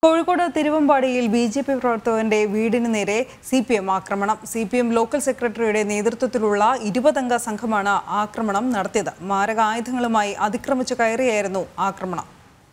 കോഴിക്കോട് തിരുവമ്പാടിയിൽ B J P പ്രവർത്തകന്റെ വീടിന് നേരെ സി പി എം ആക്രമണം സി പി എം ലോക്കൽ സെക്രട്ടറിയുടെ നേതൃത്വത്തിലുള്ള ഇരുപതംഗ സംഘമാണ് ആക്രമണം നടത്തിയത് മാരകായുധങ്ങളുമായി അതിക്രമിച്ചു കയറിയായിരുന്നു ആക്രമണം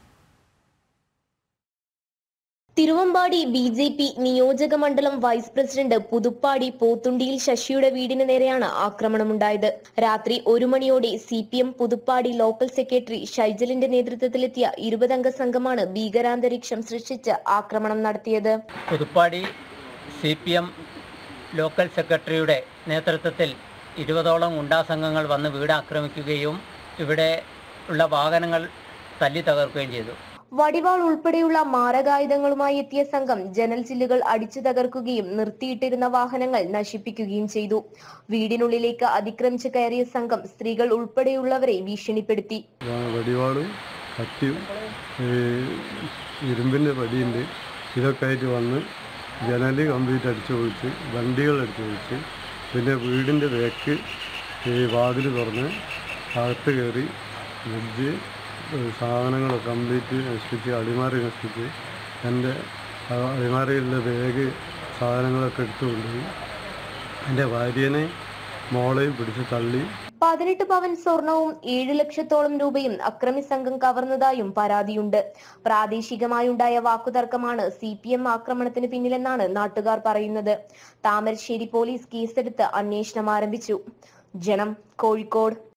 തിരുവമ്പാടി ബി ജെ പി നിയോജക മണ്ഡലം വൈസ് പ്രസിഡന്റ് പുതുപ്പാടി പോത്തുണ്ടിയിൽ ശശിയുടെ വീടിന് നേരെയാണ് ആക്രമണമുണ്ടായത് രാത്രി ഒരു മണിയോടെ C P M Puthuppadi local secretary ഷൈജലിന്റെ നേതൃത്വത്തിലെത്തിയ ഇരുപതംഗ സംഘമാണ് ഭീകരാന്തരീക്ഷം സൃഷ്ടിച്ച് ആക്രമണം നടത്തിയത് Puthuppadi C P M local സെക്രട്ടറിയുടെ നേതൃത്വത്തിൽ ഇരുപതോളം ഗുണ്ടാ സംഘങ്ങൾ വന്ന് വീട് ആക്രമിക്കുകയും ഇവിടെ ഉള്ള വാഹനങ്ങൾ തല്ലി തകർക്കുകയും ചെയ്തു വടിവാൾ ഉൾപ്പെടെയുള്ള മാരകായുധങ്ങളുമായി എത്തിയ സംഘം ജനൽ ചില്ലുകൾ അടിച്ചു തകർക്കുകയും നിർത്തിയിട്ടിരുന്ന വാഹനങ്ങൾ നശിപ്പിക്കുകയും ചെയ്തു വീടിനുള്ളിലേക്ക് അതിക്രമിച്ചു കയറിയ സംഘം സ്ത്രീകൾ ഉൾപ്പെടെയുള്ളവരെ ഭീഷണിപ്പെടുത്തി വ- വടിവാളും കത്തിയും ഈ ഇരുമ്പിൻ്റെ വടിയുണ്ട് ഇതൊക്കെ ആയിട്ട് വന്ന് ജനൽ കംപ്ലീറ്റ് അടിച്ചു പൊളിച്ച് വണ്ടികൾ അടിച്ചു പൊളിച്ച് പിന്നെ വീടിൻ്റെ വേക്ക് ഈ വാതിൽ തുറന്ന് അകത്ത് കയറി ഫ്രിഡ്ജ് ഏഹ് സാധനങ്ങൾ കംപ്ലീറ്റ് നശിപ്പിച്ച് അടിമാറി നശിപ്പിച്ച് എൻ്റെ ആ അടിമാറിയിലുള്ള ബാഗ് സാധനങ്ങളൊക്കെ എടുത്തുകൊണ്ടുപോയി എൻ്റെ ഭാര്യനെ മോളെയും പിടിച്ച് തള്ളി പതിനെട്ട് പവൻ സ്വർണവും ഏഴ് ലക്ഷത്തോളം രൂപയും അക്രമി സംഘം കവർന്നതായും പരാതിയുണ്ട് പ്രാദേശികമായുണ്ടായ വാക്കുതർക്കമാണ് സി പി എം ആക്രമണത്തിന് പിന്നിലെന്നാണ് നാട്ടുകാർ പറയുന്നത് താമരശ്ശേരി പോലീസ് കേസെടുത്ത് അന്വേഷണം ആരംഭിച്ചു ജനം കോഴിക്കോട്